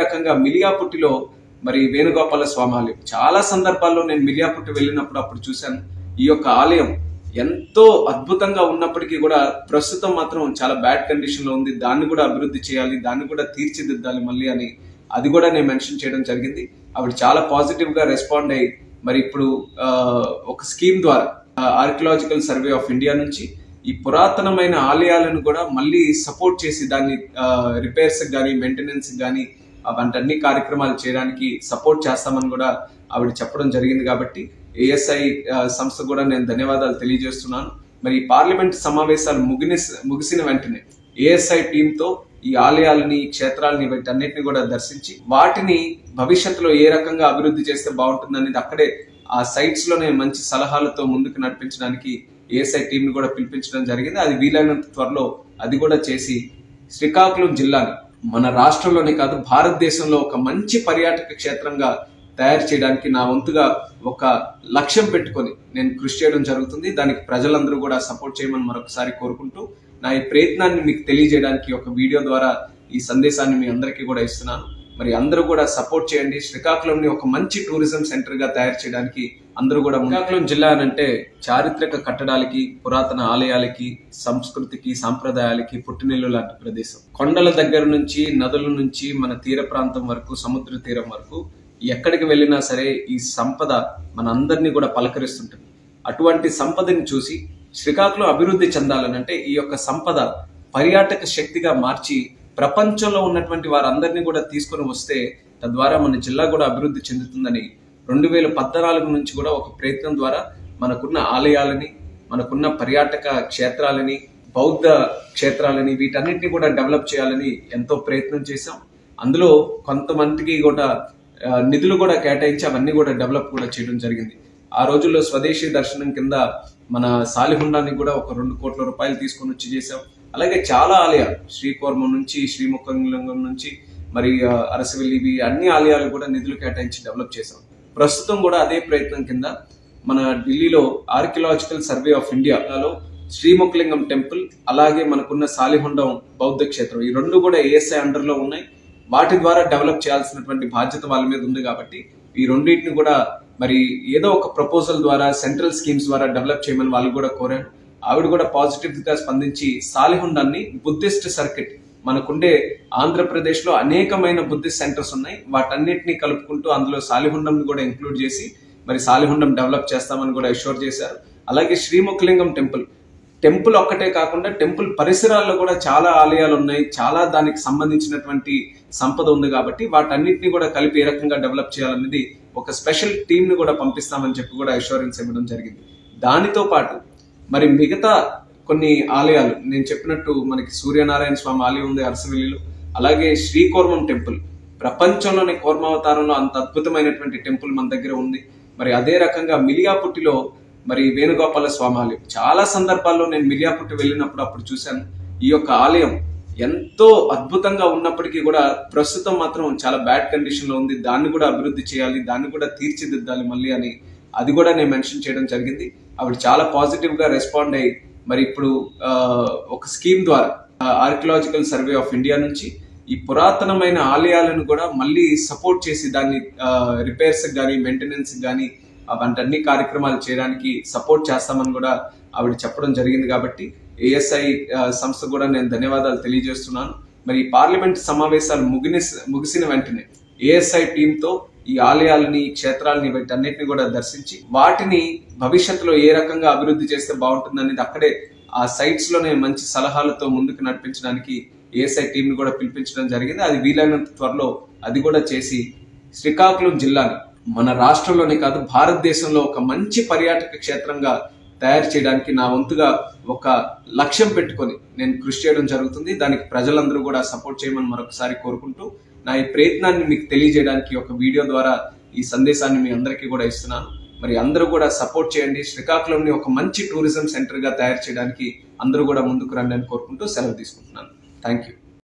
రకంగా మిలియాపుట్టిలో మరి వేణుగోపాల స్వామి ఆలయం చాలా సందర్భాల్లో నేను మిలియాపుట్టి వెళ్ళినప్పుడు అప్పుడు చూశాను ఈ యొక్క ఆలయం ఎంతో అద్భుతంగా ఉన్నప్పటికీ కూడా ప్రస్తుతం మాత్రం చాలా బ్యాడ్ కండిషన్ లో ఉంది దాన్ని కూడా అభివృద్ధి చేయాలి దాన్ని కూడా తీర్చిదిద్దాలి మళ్ళీ అని అది కూడా నేను మెన్షన్ చేయడం జరిగింది ఆవిడ చాలా పాజిటివ్ గా రెస్పాండ్ అయ్యి మరి ఇప్పుడు ఆ, ఒక స్కీమ్ ద్వారా ఆర్కియలాజికల్ సర్వే ఆఫ్ ఇండియా నుంచి ఈ పురాతనమైన ఆలయాలను కూడా మళ్ళీ సపోర్ట్ చేసి దాన్ని రిపేర్స్ కానీ మెయింటెనెన్స్ కానీ వంటి అన్ని కార్యక్రమాలు చేయడానికి సపోర్ట్ చేస్తామని కూడా ఆవిడ చెప్పడం జరిగింది కాబట్టి ఏఎస్ఐ సంస్థ కూడా నేను ధన్యవాదాలు తెలియజేస్తున్నాను మరి ఈ పార్లమెంట్ సమావేశాలు ముగిని ముగిసిన వెంటనే ఏఎస్ఐ టీంతో ఈ ఆలయాలని ఈ క్షేత్రాలని వీటన్నిటిని కూడా దర్శించి వాటిని భవిష్యత్తులో ఏ రకంగా అభివృద్ధి చేస్తే బాగుంటుంది అనేది అక్కడే ఆ సైట్స్ లోనే మంచి సలహాలతో ముందుకు నడిపించడానికి ఏఎస్ఐ టీం ని కూడా పిలిపించడం జరిగింది అది వీలైనంత త్వరలో అది కూడా చేసి శ్రీకాకుళం జిల్లాని మన రాష్ట్రంలోనే కాదు భారతదేశంలో ఒక మంచి పర్యాటక క్షేత్రంగా తయారు చేయడానికి నా వంతుగా ఒక లక్ష్యం పెట్టుకొని నేను కృషి చేయడం జరుగుతుంది దానికి ప్రజలందరూ కూడా సపోర్ట్ చేయమని మరొకసారి కోరుకుంటూ నా ఈ ప్రయత్నాన్ని మీకు తెలియజేయడానికి ఒక వీడియో ద్వారా ఈ సందేశాన్ని మీ అందరికీ కూడా ఇస్తున్నాను మరి అందరూ కూడా సపోర్ట్ చేయండి శ్రీకాకుళంని ఒక మంచి టూరిజం సెంటర్ గా తయారు చేయడానికి అందరూ కూడా శ్రీకాకుళం జిల్లా అని అంటే చారిత్రక కట్టడాలకి పురాతన ఆలయాలకి సంస్కృతికి సాంప్రదాయాలకి పుట్టినిల్లు లాంటి ప్రదేశం కొండల దగ్గర నుంచి నదుల నుంచి మన తీర ప్రాంతం వరకు సముద్ర తీరం వరకు ఎక్కడికి వెళ్ళినా సరే ఈ సంపద మన అందరినీ కూడా పలకరిస్తుంటుంది అటువంటి సంపదని చూసి శ్రీకాకుళం అభివృద్ధి చెందాలని అంటే ఈ యొక్క సంపద పర్యాటక శక్తిగా మార్చి ప్రపంచంలో ఉన్నటువంటి వారందరినీ కూడా తీసుకొని వస్తే తద్వారా మన జిల్లా కూడా అభివృద్ధి చెందుతుందని రెండు వేల పద్నాలుగు నుంచి కూడా ఒక ప్రయత్నం ద్వారా మనకున్న ఆలయాలని మనకున్న పర్యాటక క్షేత్రాలని బౌద్ధ క్షేత్రాలని వీటన్నిటిని కూడా డెవలప్ చేయాలని ఎంతో ప్రయత్నం చేశాం అందులో కొంతమందికి కూడా ఆ, నిధులు కూడా కేటాయించి అవన్నీ కూడా డెవలప్ కూడా చేయడం జరిగింది ఆ రోజుల్లో స్వదేశీ దర్శనం కింద మన సాలిహుండాన్ని కూడా ఒక రెండు కోట్ల రూపాయలు తీసుకొని వచ్చి చేశాం అలాగే చాలా ఆలయాలు శ్రీకోర్మం నుంచి శ్రీముఖలింగం నుంచి మరి ఆ, అరసవెల్లి ఇవి అన్ని ఆలయాలు కూడా నిధులు కేటాయించి డెవలప్ చేశాం ప్రస్తుతం కూడా అదే ప్రయత్నం కింద మన ఢిల్లీలో ఆర్కియలాజికల్ సర్వే ఆఫ్ ఇండియాలో శ్రీముఖలింగం టెంపుల్ అలాగే మనకున్న సాలిహుండం బౌద్ధ క్షేత్రం ఈ రెండు కూడా ఏఎస్ఐ అండర్ లో ఉన్నాయి వాటి ద్వారా డెవలప్ చేయాల్సినటువంటి బాధ్యత వాళ్ళ మీద ఉంది కాబట్టి ఈ రెండింటిని కూడా మరి ఏదో ఒక ప్రపోజల్ ద్వారా సెంట్రల్ స్కీమ్స్ ద్వారా డెవలప్ చేయమని వాళ్ళు కూడా కోరారు ఆవిడ కూడా పాజిటివ్ గా స్పందించి సాలిహుండాన్ని బుద్ధిస్ట్ సర్కిట్ మనకుండే ఆంధ్రప్రదేశ్ లో అనేకమైన బుద్ధిస్ట్ సెంటర్స్ ఉన్నాయి వాటన్నిటిని కలుపుకుంటూ అందులో సాలిహుండం కూడా ఇంక్లూడ్ చేసి మరి సాలిహుండం డెవలప్ చేస్తామని కూడా అష్యూర్ చేశారు అలాగే శ్రీముఖలింగం టెంపుల్ టెంపుల్ ఒక్కటే కాకుండా టెంపుల్ పరిసరాల్లో కూడా చాలా ఆలయాలు ఉన్నాయి చాలా దానికి సంబంధించినటువంటి సంపద ఉంది కాబట్టి వాటన్నిటిని కూడా కలిపి ఏ రకంగా డెవలప్ చేయాలనేది ఒక స్పెషల్ టీమ్ ని కూడా పంపిస్తామని చెప్పి కూడా అష్యూరెన్స్ ఇవ్వడం జరిగింది దానితో పాటు మరి మిగతా కొన్ని ఆలయాలు నేను చెప్పినట్టు మనకి సూర్యనారాయణ స్వామి ఆలయం ఉంది అరసవెల్లిలో అలాగే శ్రీకోర్మం టెంపుల్ ప్రపంచంలోని కోర్మావతారంలో అంత అద్భుతమైనటువంటి టెంపుల్ మన దగ్గర ఉంది మరి అదే రకంగా మిలియాపుట్టిలో మరి వేణుగోపాల స్వామి ఆలయం చాలా సందర్భాల్లో నేను మిలియాపుట్టి వెళ్ళినప్పుడు అప్పుడు చూశాను ఈ యొక్క ఆలయం ఎంతో అద్భుతంగా ఉన్నప్పటికీ కూడా ప్రస్తుతం మాత్రం చాలా బ్యాడ్ కండిషన్ లో ఉంది దాన్ని కూడా అభివృద్ధి చేయాలి దాన్ని కూడా తీర్చిదిద్దాలి మళ్ళీ అని అది కూడా నేను మెన్షన్ చేయడం జరిగింది ఆవిడ చాలా పాజిటివ్ గా రెస్పాండ్ అయ్యి మరి ఇప్పుడు ఆ, ఒక స్కీమ్ ద్వారా ఆర్కియలాజికల్ సర్వే ఆఫ్ ఇండియా నుంచి ఈ పురాతనమైన ఆలయాలను కూడా మళ్ళీ సపోర్ట్ చేసి దాన్ని రిపేర్స్ కానీ మెయింటెనెన్స్ కానీ వంటి అన్ని కార్యక్రమాలు చేయడానికి సపోర్ట్ చేస్తామని కూడా ఆవిడ చెప్పడం జరిగింది కాబట్టి ఏఎస్ఐ సంస్థ కూడా నేను ధన్యవాదాలు తెలియజేస్తున్నాను మరి ఈ పార్లమెంట్ సమావేశాలు ముగిని ముగిసిన వెంటనే ఏఎస్ఐ టీంతో ఈ ఆలయాలని ఈ క్షేత్రాలని వీటన్నిటిని కూడా దర్శించి వాటిని భవిష్యత్తులో ఏ రకంగా అభివృద్ధి చేస్తే బాగుంటుంది అనేది అక్కడే ఆ సైట్స్ లోనే మంచి సలహాలతో ముందుకు నడిపించడానికి ఏఎస్ఐ టీం ని కూడా పిలిపించడం జరిగింది అది వీలైనంత త్వరలో అది కూడా చేసి శ్రీకాకుళం జిల్లాని మన రాష్ట్రంలోనే కాదు భారతదేశంలో ఒక మంచి పర్యాటక క్షేత్రంగా తయారు చేయడానికి నా వంతుగా ఒక లక్ష్యం పెట్టుకొని నేను కృషి చేయడం జరుగుతుంది దానికి ప్రజలందరూ కూడా సపోర్ట్ చేయమని మరొకసారి కోరుకుంటూ నా ఈ ప్రయత్నాన్ని మీకు తెలియజేయడానికి ఒక వీడియో ద్వారా ఈ సందేశాన్ని మీ అందరికీ కూడా ఇస్తున్నాను మరి అందరూ కూడా సపోర్ట్ చేయండి శ్రీకాకుళంని ఒక మంచి టూరిజం సెంటర్ గా తయారు చేయడానికి అందరూ కూడా ముందుకు రండి అని కోరుకుంటూ సెలవు తీసుకుంటున్నాను థ్యాంక్ యూ